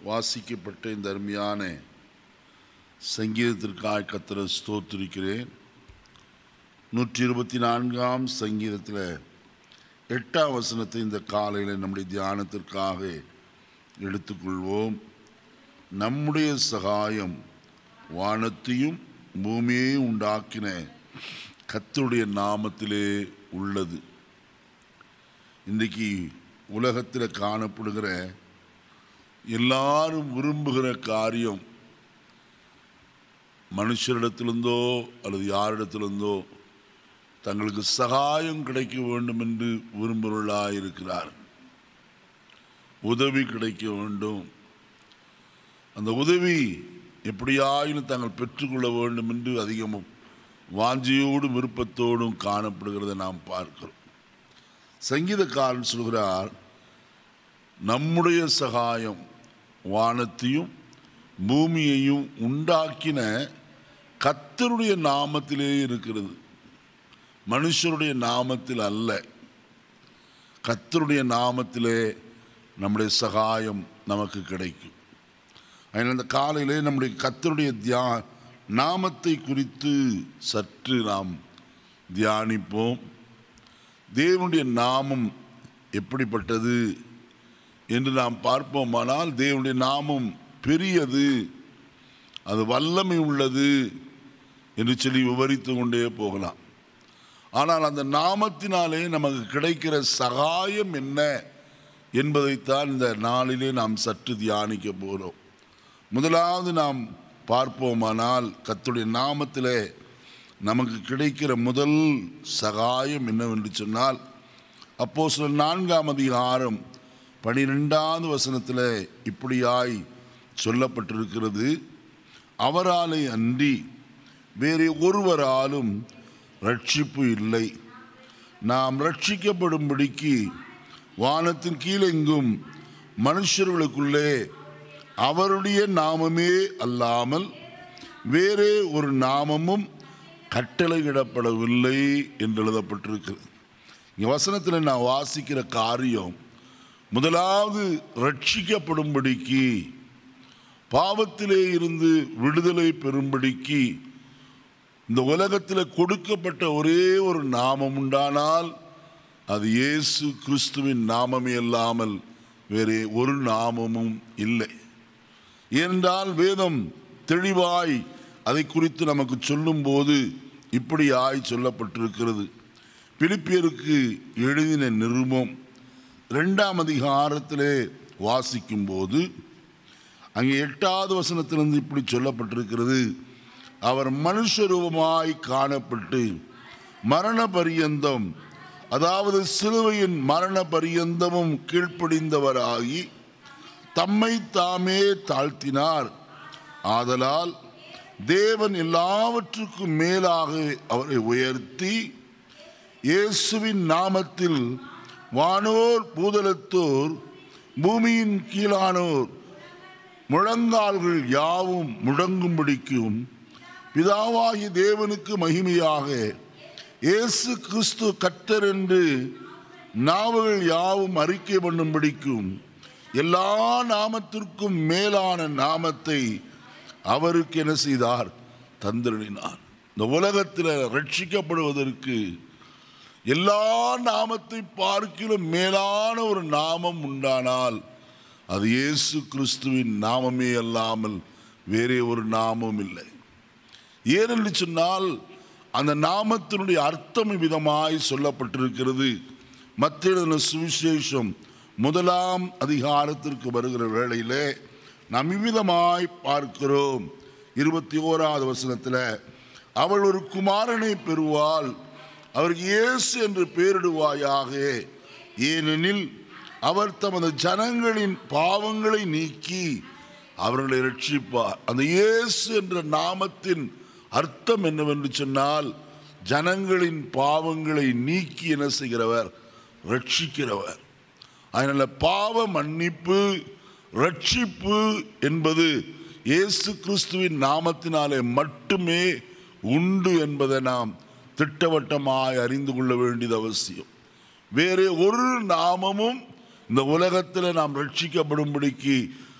வாசிக்கப்பட்ட இந்த அருமையான சங்கீதத்திற்காக கத்தரை ஸ்தோத்திரிக்கிறேன் நூற்றி இருபத்தி நான்காம் சங்கீதத்தில் எட்டாம் வசனத்தை இந்த காலையில் நம்முடைய தியானத்திற்காக எடுத்துக்கொள்வோம் நம்முடைய சகாயம் வானத்தையும் பூமியையும் உண்டாக்கின கர்த்தருடைய நாமத்திலே உள்ளது இன்றைக்கு உலகத்தில் காணப்படுகிற எல்லாரும் விரும்புகிற காரியம் மனுஷரிடத்திலிருந்தோ அல்லது யாரிடத்திலிருந்தோ தங்களுக்கு சகாயம் கிடைக்க வேண்டும் என்று விரும்புகிறவர்களாக இருக்கிறார் உதவி கிடைக்க வேண்டும் அந்த உதவி எப்படியாயினும் தாங்கள் பெற்றுக்கொள்ள வேண்டும் என்று அதிகமும் வாஞ்சியோடும் விருப்பத்தோடும் காணப்படுகிறதை நாம் பார்க்கிறோம் சங்கீதக்காரன் சொல்கிறார் நம்முடைய சகாயம் வானத்தையும் பூமியையும் உண்டாக்கின கத்தருடைய நாமத்திலே இருக்கிறது மனுஷருடைய நாமத்தில் அல்ல கத்தருடைய நாமத்திலே நம்முடைய சகாயம் நமக்கு கிடைக்கும் அதனால் இந்த காலையிலே நம்முடைய கத்தருடைய தியா நாமத்தை குறித்து சற்று நாம் தியானிப்போம் தேவனுடைய நாமம் எப்படிப்பட்டது என்று நாம் பார்ப்போமானால் தேவனுடைய நாமம் பெரியது அது வல்லமை உள்ளது என்று சொல்லி விவரித்து கொண்டே போகலாம் ஆனால் அந்த நாமத்தினாலே நமக்கு கிடைக்கிற சகாயம் என்ன என்பதைத்தான் இந்த நாளிலே நாம் சற்று தியானிக்க போகிறோம் முதலாவது நாம் பார்ப்போமானால் கத்துடைய நாமத்திலே நமக்கு கிடைக்கிற முதல் சகாயம் என்னவென்று சொன்னால் அப்போ சில நான்காம் அதிகாரம் பனிரெண்டாவது வசனத்தில் இப்படியாய் சொல்லப்பட்டிருக்கிறது அவராலே அன்றி வேறு ஒருவராலும் ரட்சிப்பு இல்லை நாம் ரட்சிக்கப்படும்படிக்கு வானத்தின் கீழெங்கும் மனுஷர்களுக்குள்ளே அவருடைய நாமமே அல்லாமல் வேறே ஒரு நாமமும் கட்டளையிடப்படவில்லை என்று எழுதப்பட்டிருக்கிறது இங்கே வசனத்தில் நான் வாசிக்கிற காரியம் முதலாவது ரட்சிக்கப்படும்படிக்கு பாவத்திலே இருந்து விடுதலை பெறும்படிக்கு இந்த உலகத்தில் கொடுக்கப்பட்ட ஒரே ஒரு நாமம் உண்டானால் அது இயேசு கிறிஸ்துவின் நாமமே அல்லாமல் வேறே ஒரு நாமமும் இல்லை ஏனென்றால் வேதம் தெளிவாய் அதை குறித்து நமக்கு சொல்லும்போது இப்படியாய் சொல்லப்பட்டிருக்கிறது பிலிப்பியருக்கு எழுதின நிருபம் ரெண்டாம் அதிகாரத்திலே வாசிக்கும்போது அங்கே எட்டாவது வசனத்திலிருந்து இப்படி சொல்லப்பட்டிருக்கிறது அவர் மனுஷ ரூபமாய் காணப்பட்டு மரண பரியந்தம் அதாவது சிலுவையின் மரண பரியந்தமும் கீழ்ப்படிந்தவராகி தம்மை தாமே தாழ்த்தினார் ஆதலால் தேவன் எல்லாவற்றுக்கும் மேலாக அவரை உயர்த்தி இயேசுவின் நாமத்தில் வானோர் பூதலத்தோர் பூமியின் கீழானோர் முழங்கால்கள் யாவும் முழங்கும்படிக்கும் பிதாவாகி தேவனுக்கு மகிமையாக இயேசு கிறிஸ்து கத்தர் என்று நாவுகள் யாவும் அறிக்கை பண்ணும்படிக்கும் எல்லா நாமத்திற்கும் மேலான நாமத்தை அவருக்கு என்ன செய்தார் தந்திரணினார் இந்த உலகத்தில் ரட்சிக்கப்படுவதற்கு எல்லா நாமத்தை பார்க்கிலும் மேலான ஒரு நாமம் உண்டானால் அது இயேசு கிறிஸ்துவின் நாமமே அல்லாமல் வேறே ஒரு நாமம் இல்லை ஏனென்று சொன்னால் அந்த நாமத்தினுடைய அர்த்தம் விதமாய் சொல்லப்பட்டிருக்கிறது மத்திய சுவிசேஷம் முதலாம் அதிகாரத்திற்கு வருகிற வேளையிலே நாம் இவ்விதமாய் பார்க்கிறோம் இருபத்தி ஓராவது வசனத்தில் அவள் ஒரு குமாரனை பெறுவாள் அவருக்கு இயேசு என்று பெயரிடுவாயாக ஏனெனில் அவர் தமது ஜனங்களின் பாவங்களை நீக்கி அவர்களை ரட்சிப்பார் அந்த இயேசு என்ற நாமத்தின் அர்த்தம் என்னவென்று சொன்னால் ஜனங்களின் பாவங்களை நீக்கி என்ன செய்கிறவர் ரட்சிக்கிறவர் அதனால பாவ மன்னிப்பு ரட்சிப்பு என்பது இயேசு கிறிஸ்துவின் நாமத்தினாலே மட்டுமே உண்டு என்பதை நாம் திட்டவட்டமாய் அறிந்து கொள்ள வேண்டியது அவசியம் வேறு ஒரு நாமமும் இந்த உலகத்தில் நாம் ரட்சிக்கப்படும்படிக்கு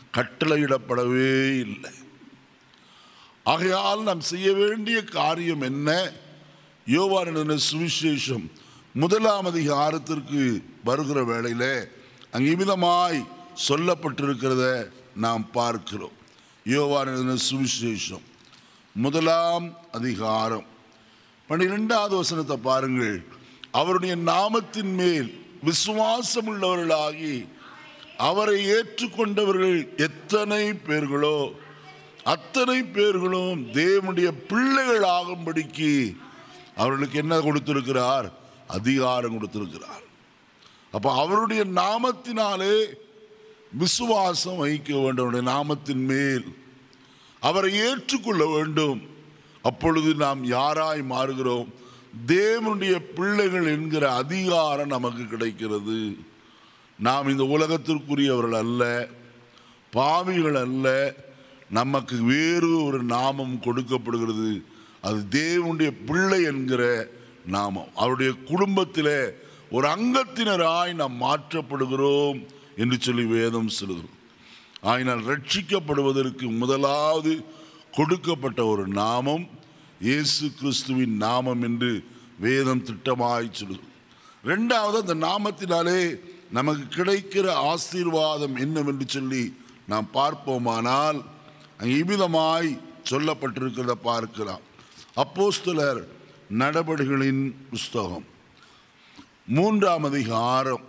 கட்டளையிடப்படவே இல்லை ஆகையால் நாம் செய்ய வேண்டிய காரியம் என்ன யோவான சுவிசேஷம் முதலாம் அதிகாரத்திற்கு வருகிற வேளையில அங்கே இமிதமாய் சொல்லப்பட்டிருக்கிறத நாம் பார்க்கிறோம் யோவான சுவிசேஷம் முதலாம் அதிகாரம் பன்னிரெண்டாவது வசனத்தை பாருங்கள் அவருடைய நாமத்தின் மேல் விசுவாசம் உள்ளவர்களாகி அவரை ஏற்றுக்கொண்டவர்கள் எத்தனை பேர்களோ அத்தனை பேர்களும் தேவனுடைய பிள்ளைகள் ஆகும்படிக்கு அவர்களுக்கு என்ன கொடுத்திருக்கிறார் அதிகாரம் கொடுத்திருக்கிறார் அப்ப அவருடைய நாமத்தினாலே விசுவாசம் வைக்க வேண்டும் அவருடைய நாமத்தின் மேல் அவரை ஏற்றுக்கொள்ள வேண்டும் அப்பொழுது நாம் யாராய் மாறுகிறோம் தேவனுடைய பிள்ளைகள் என்கிற அதிகாரம் நமக்கு கிடைக்கிறது நாம் இந்த உலகத்திற்குரியவர்கள் அல்ல பாவிகள் அல்ல நமக்கு வேறு ஒரு நாமம் கொடுக்கப்படுகிறது அது தேவனுடைய பிள்ளை என்கிற நாமம் அவருடைய குடும்பத்தில் ஒரு அங்கத்தினராய் நாம் மாற்றப்படுகிறோம் என்று சொல்லி வேதம் சொல்கிறோம் ஆயினால் ரட்சிக்கப்படுவதற்கு முதலாவது கொடுக்கப்பட்ட ஒரு நாமம் இயேசு கிறிஸ்துவின் நாமம் என்று வேதம் திட்டமாய் சொல்லுது ரெண்டாவது அந்த நாமத்தினாலே நமக்கு கிடைக்கிற ஆசீர்வாதம் என்னவென்று சொல்லி நாம் பார்ப்போமானால் அங்கே இவ்விதமாய் சொல்லப்பட்டிருக்கிறத பார்க்கலாம் அப்போஸ்தலர் நடபடிகளின் புஸ்தகம் மூன்றாம் அதிகாரம்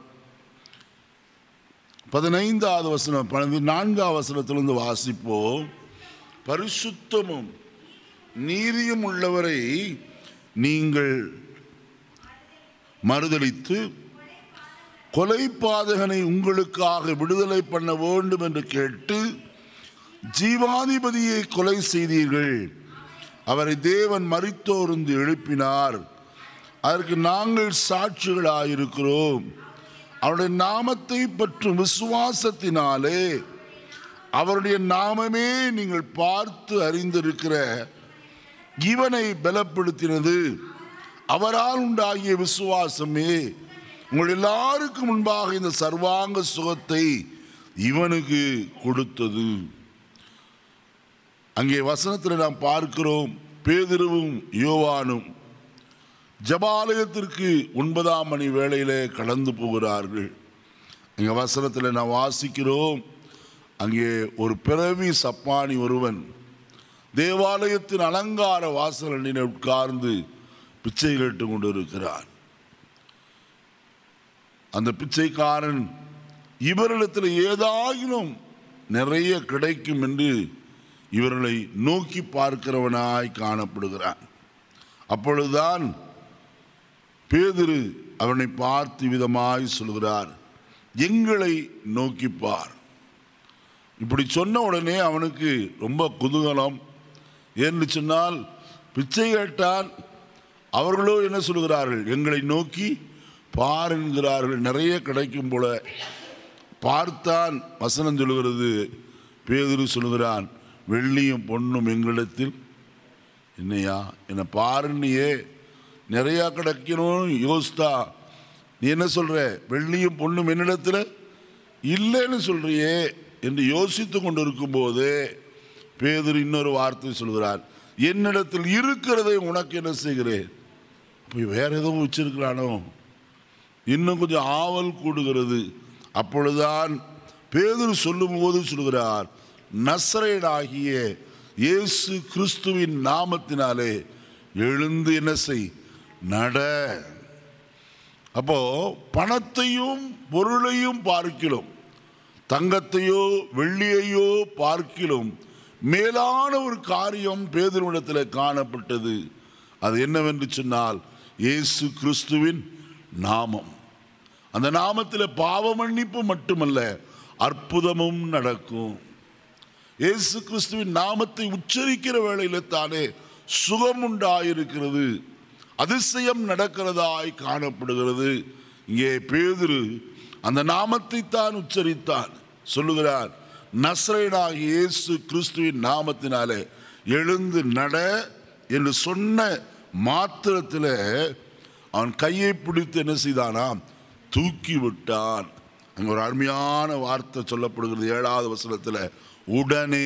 பதினைந்தாவது வசனம் பதினான்காவது வசனத்திலிருந்து வாசிப்போம் பரிசுத்தமும் நீதியும் உள்ளவரை நீங்கள் மறுதலித்து கொலைபாதகனை உங்களுக்காக விடுதலை பண்ண வேண்டும் என்று கேட்டு ஜீவாதிபதியை கொலை செய்தீர்கள் அவரை தேவன் மறித்தோர்ந்து எழுப்பினார் அதற்கு நாங்கள் சாட்சிகளாயிருக்கிறோம் அவருடைய நாமத்தை பற்றும் விசுவாசத்தினாலே அவருடைய நாமமே நீங்கள் பார்த்து அறிந்திருக்கிற இவனை பலப்படுத்தினது அவரால் உண்டாகிய விசுவாசமே உங்கள் எல்லாருக்கும் முன்பாக இந்த சர்வாங்க சுகத்தை இவனுக்கு கொடுத்தது அங்கே வசனத்தில் நாம் பார்க்கிறோம் பேதிருவும் யோவானும் ஜபாலயத்திற்கு ஒன்பதாம் மணி வேளையிலே கடந்து போகிறார்கள் அங்கே வசனத்தில் நாம் வாசிக்கிறோம் அங்கே ஒரு பிறவி சப்பானி ஒருவன் தேவாலயத்தின் அலங்கார வாசல் அணியில் உட்கார்ந்து பிச்சை கேட்டு கொண்டிருக்கிறான் அந்த பிச்சைக்காரன் இவரிடத்தில் ஏதாயினும் நிறைய கிடைக்கும் என்று இவர்களை நோக்கி பார்க்கிறவனாய் காணப்படுகிறான் அப்பொழுதுதான் பேதிரு அவனை பார்த்து விதமாய் சொல்கிறார் எங்களை நோக்கிப்பார் இப்படி சொன்ன உடனே அவனுக்கு ரொம்ப குதூகலம் ஏன்னு சொன்னால் பிச்சை கேட்டான் அவர்களோ என்ன சொல்கிறார்கள் எங்களை நோக்கி பார் என்கிறார்கள் நிறைய கிடைக்கும் போல பார்த்தான் வசனம் சொல்லுகிறது பேதுரு சொல்லுகிறான் வெள்ளியும் பொண்ணும் எங்களிடத்தில் என்னையா என்னை பாருன்னியே நிறையா கிடைக்கணும்னு யோசித்தா நீ என்ன சொல்ற வெள்ளியும் பொண்ணும் என்னிடத்தில் இல்லைன்னு சொல்றியே என்று யோசித்து கொண்டிருக்கும் போதே பேதர் இன்னொரு வார்த்தை சொல்கிறார் என்னிடத்தில் இருக்கிறதை உனக்கு என்ன செய்கிறேன் போய் வேற எதுவும் வச்சிருக்கிறானோ இன்னும் கொஞ்சம் ஆவல் கூடுகிறது அப்பொழுதுதான் பேதுரு சொல்லும்போது சொல்கிறார் நசரேடாகிய இயேசு கிறிஸ்துவின் நாமத்தினாலே எழுந்து என்ன செய் நட அப்போ பணத்தையும் பொருளையும் பார்க்கிலும் தங்கத்தையோ வெள்ளியையோ பார்க்கிலும் மேலான ஒரு காரியம் பேதரிடத்தில் காணப்பட்டது அது என்னவென்று சொன்னால் இயேசு கிறிஸ்துவின் நாமம் அந்த நாமத்தில் பாவ மன்னிப்பு மட்டுமல்ல அற்புதமும் நடக்கும் இயேசு கிறிஸ்துவின் நாமத்தை உச்சரிக்கிற வேளையில தானே சுகம் உண்டாயிருக்கிறது அதிசயம் நடக்கிறதாய் காணப்படுகிறது இங்கே பேதுரு அந்த நாமத்தை தான் உச்சரித்தான் சொல்லுகிறார் நஸ்ரேனாகிய இயேசு கிறிஸ்துவின் நாமத்தினாலே எழுந்து நட என்று சொன்ன மாத்திரத்தில் அவன் கையை பிடித்து என்ன செய்தானாம் தூக்கி விட்டான் அங்கே ஒரு அருமையான வார்த்தை சொல்லப்படுகிறது ஏழாவது வசனத்தில் உடனே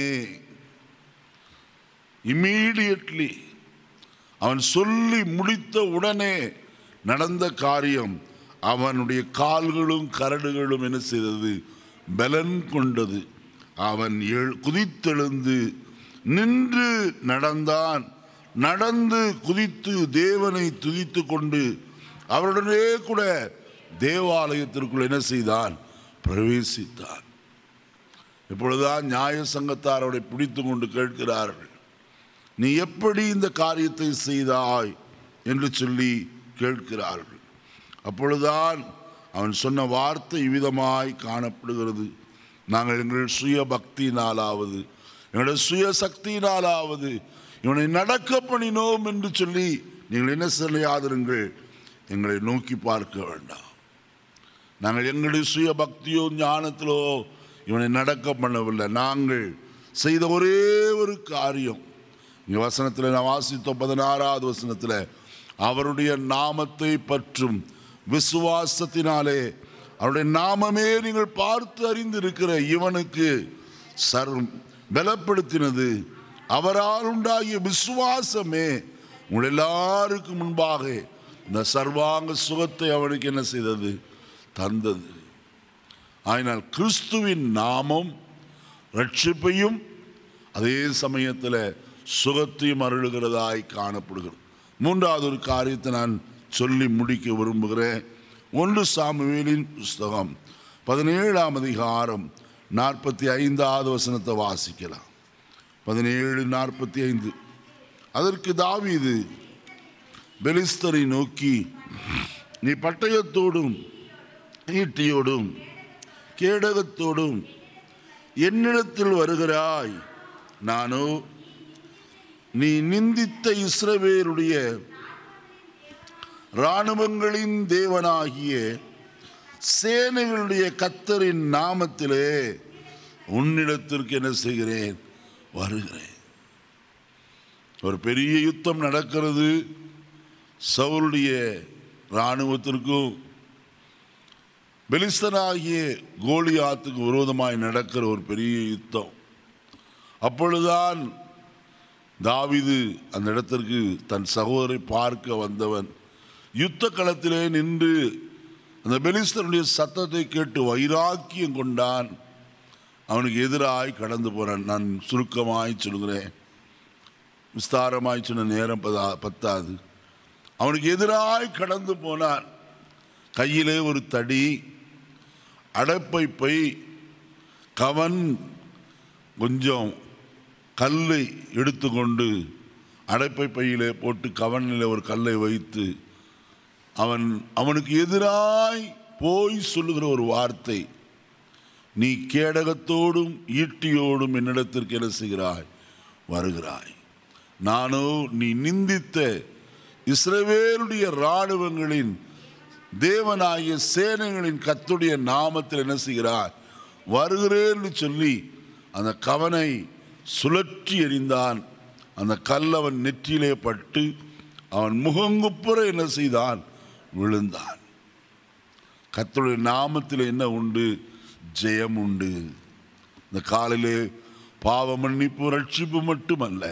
இம்மீடியட்லி அவன் சொல்லி முடித்த உடனே நடந்த காரியம் அவனுடைய கால்களும் கரடுகளும் என்ன செய்தது பலன் கொண்டது அவன் எழு குதித்தெழுந்து நின்று நடந்தான் நடந்து குதித்து தேவனை துதித்து கொண்டு அவருடனே கூட தேவாலயத்திற்குள் என்ன செய்தான் பிரவேசித்தான் இப்பொழுதுதான் நியாய சங்கத்தார் அவரை பிடித்து கொண்டு கேட்கிறார்கள் நீ எப்படி இந்த காரியத்தை செய்தாய் என்று சொல்லி கேட்கிறார்கள் அப்பொழுதுதான் அவன் சொன்ன வார்த்தை இவ்விதமாய் காணப்படுகிறது நாங்கள் எங்கள் சுய பக்தியினாலாவது எங்களுடைய சுய சக்தியினாலாவது இவனை நடக்க பண்ணினோம் என்று சொல்லி நீங்கள் என்ன செய்யாதிருங்கள் எங்களை நோக்கி பார்க்க வேண்டாம் நாங்கள் எங்களுடைய சுய பக்தியோ ஞானத்திலோ இவனை நடக்க பண்ணவில்லை நாங்கள் செய்த ஒரே ஒரு காரியம் இங்கே வசனத்தில் நான் வாசித்தோம் பதினாறாவது வசனத்தில் அவருடைய நாமத்தை பற்றும் விசுவாசத்தினாலே அவருடைய நாமமே நீங்கள் பார்த்து அறிந்திருக்கிற இவனுக்கு சர் பலப்படுத்தினது அவரால் உண்டாகிய விசுவாசமே உங்கள் எல்லாருக்கும் முன்பாக இந்த சர்வாங்க சுகத்தை அவனுக்கு என்ன செய்தது தந்தது ஆயினால் கிறிஸ்துவின் நாமம் ரட்சிப்பையும் அதே சமயத்தில் சுகத்தையும் அருளுகிறதாய் காணப்படுகிறது மூன்றாவது ஒரு காரியத்தை நான் சொல்லி முடிக்க விரும்புகிறேன் ஒன்று சாமுவேலின் புஸ்தகம் பதினேழாம் அதிகாரம் நாற்பத்தி ஐந்தாவது வசனத்தை வாசிக்கலாம் பதினேழு நாற்பத்தி ஐந்து அதற்கு தாவீது பெலிஸ்தரை நோக்கி நீ பட்டயத்தோடும் ஈட்டியோடும் கேடகத்தோடும் என்னிடத்தில் வருகிறாய் நானோ நீ நிந்தித்த இஸ்ரவேலுடைய இராணுவங்களின் தேவனாகிய சேனைகளுடைய கத்தரின் நாமத்திலே உன்னிடத்திற்கு என்ன செய்கிறேன் வருகிறேன் ஒரு பெரிய யுத்தம் நடக்கிறது சவுளுடைய இராணுவத்திற்கும் பெலிஸ்தனாகிய கோலியாத்துக்கு விரோதமாய் நடக்கிற ஒரு பெரிய யுத்தம் அப்பொழுதுதான் தாவிது அந்த இடத்திற்கு தன் சகோதரை பார்க்க வந்தவன் யுத்த களத்திலே நின்று அந்த பெலிஸ்தனுடைய சத்தத்தை கேட்டு வைராக்கியம் கொண்டான் அவனுக்கு எதிராய் கடந்து போறான் நான் சுருக்கமாய் சொல்கிறேன் விஸ்தாரமாய் சொன்ன நேரம் பதா பத்தாது அவனுக்கு எதிராய் கடந்து போனான் கையிலே ஒரு தடி அடைப்பை பை கவன் கொஞ்சம் கல்லை எடுத்துக்கொண்டு அடைப்பை பையிலே போட்டு கவனில் ஒரு கல்லை வைத்து அவன் அவனுக்கு எதிராய் போய் சொல்லுகிற ஒரு வார்த்தை நீ கேடகத்தோடும் ஈட்டியோடும் என்னிடத்திற்கு என்ன செய்கிறாய் வருகிறாய் நானோ நீ நிந்தித்த இஸ்ரவேலுடைய இராணுவங்களின் தேவனாகிய சேனைகளின் கத்துடைய நாமத்தில் என்ன செய்கிறார் வருகிறேன்னு சொல்லி அந்த கவனை சுழற்றி எறிந்தான் அந்த கல் அவன் நெற்றியிலே பட்டு அவன் முகங்குப்புற என்ன செய்தான் விழுந்தான் கர்த்தருடைய நாமத்தில் என்ன உண்டு ஜெயம் உண்டு இந்த காலையிலே பாவ மன்னிப்பு ரட்சிப்பு மட்டுமல்ல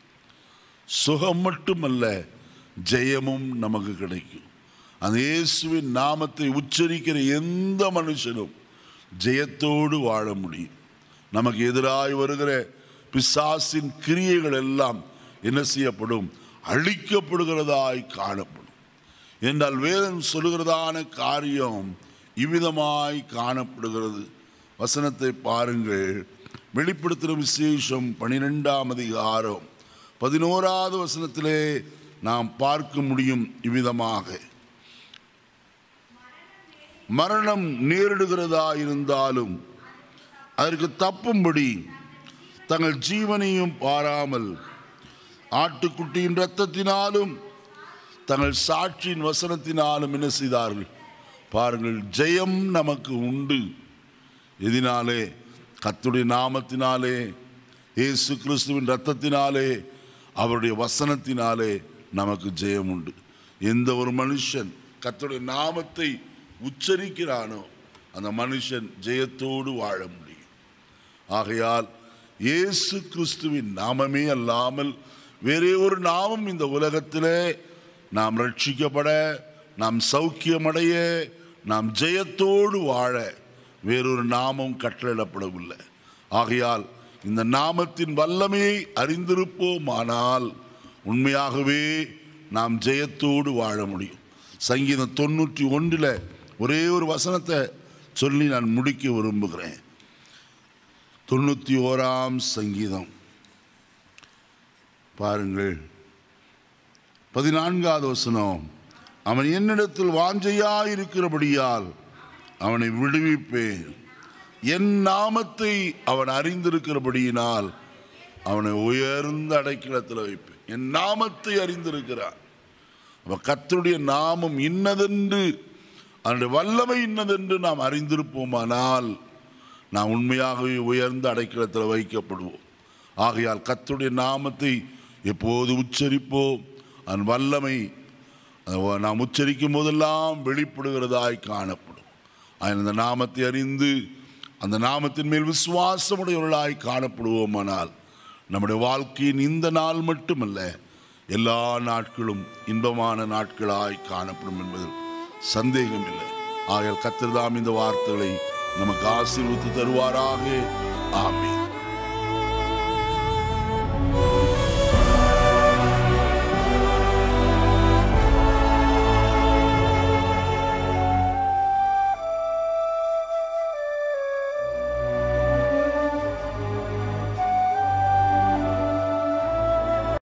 சுகம் மட்டுமல்ல ஜெயமும் நமக்கு கிடைக்கும் அந்த இயேசுவின் நாமத்தை உச்சரிக்கிற எந்த மனுஷனும் ஜெயத்தோடு வாழ முடியும் நமக்கு எதிராய் வருகிற பிசாசின் கிரியைகள் எல்லாம் என்ன செய்யப்படும் அழிக்கப்படுகிறதாய் காணப்படும் என்றால் வேதம் சொல்லுகிறதான காரியம் இவ்விதமாய் காணப்படுகிறது வசனத்தை பாருங்கள் வெளிப்படுத்துகிற விசேஷம் பனிரெண்டாம் அதிகாரம் பதினோராவது வசனத்திலே நாம் பார்க்க முடியும் இவ்விதமாக மரணம் நேரிடுகிறதா இருந்தாலும் அதற்கு தப்பும்படி தங்கள் ஜீவனையும் பாராமல் ஆட்டுக்குட்டியின் இரத்தத்தினாலும் தங்கள் சாட்சியின் வசனத்தினாலும் என்ன செய்தார்கள் பாருங்கள் ஜெயம் நமக்கு உண்டு எதினாலே கத்துடைய நாமத்தினாலே இயேசு கிறிஸ்துவின் இரத்தத்தினாலே அவருடைய வசனத்தினாலே நமக்கு ஜெயம் உண்டு எந்த ஒரு மனுஷன் கத்துடைய நாமத்தை உச்சரிக்கிறானோ அந்த மனுஷன் ஜெயத்தோடு வாழ முடியும் ஆகையால் இயேசு கிறிஸ்துவின் நாமமே அல்லாமல் வேறே ஒரு நாமம் இந்த உலகத்திலே நாம் ரட்சிக்கப்பட நாம் சௌக்கியமடைய நாம் ஜெயத்தோடு வாழ வேறொரு நாமம் கட்டளிடப்படவில்லை ஆகையால் இந்த நாமத்தின் வல்லமையை அறிந்திருப்போமானால் உண்மையாகவே நாம் ஜெயத்தோடு வாழ முடியும் சங்கீதம் தொண்ணூற்றி ஒன்றில் ஒரே ஒரு வசனத்தை சொல்லி நான் முடிக்க விரும்புகிறேன் தொண்ணூற்றி ஓராம் சங்கீதம் பாருங்கள் பதினான்காவது வசனம் அவன் என்னிடத்தில் வாஞ்சையாயிருக்கிறபடியால் அவனை விடுவிப்பேன் என் நாமத்தை அவன் அறிந்திருக்கிறபடியினால் அவனை உயர்ந்த அடைக்கலத்தில் வைப்பேன் என் நாமத்தை அறிந்திருக்கிறான் அவன் கர்த்தருடைய நாமம் இன்னதென்று அதனுடைய வல்லமை இன்னதென்று நாம் அறிந்திருப்போமானால் நாம் உண்மையாகவே உயர்ந்த அடைக்கலத்தில் வைக்கப்படுவோம் ஆகையால் கர்த்தருடைய நாமத்தை எப்போது உச்சரிப்போம் அதன் வல்லமை அது நாம் உச்சரிக்கும் போதெல்லாம் வெளிப்படுகிறதாய் காணப்படும் அதன் அந்த நாமத்தை அறிந்து அந்த நாமத்தின் மேல் விசுவாசமுடையவர்களாய் காணப்படுவோமானால் நம்முடைய வாழ்க்கையின் இந்த நாள் மட்டுமல்ல எல்லா நாட்களும் இன்பமான நாட்களாய் காணப்படும் என்பதில் சந்தேகம் இல்லை ஆகையால் கத்திரதாம் இந்த வார்த்தைகளை நமக்கு ஆசீர்வித்து தருவாராக ஆமென்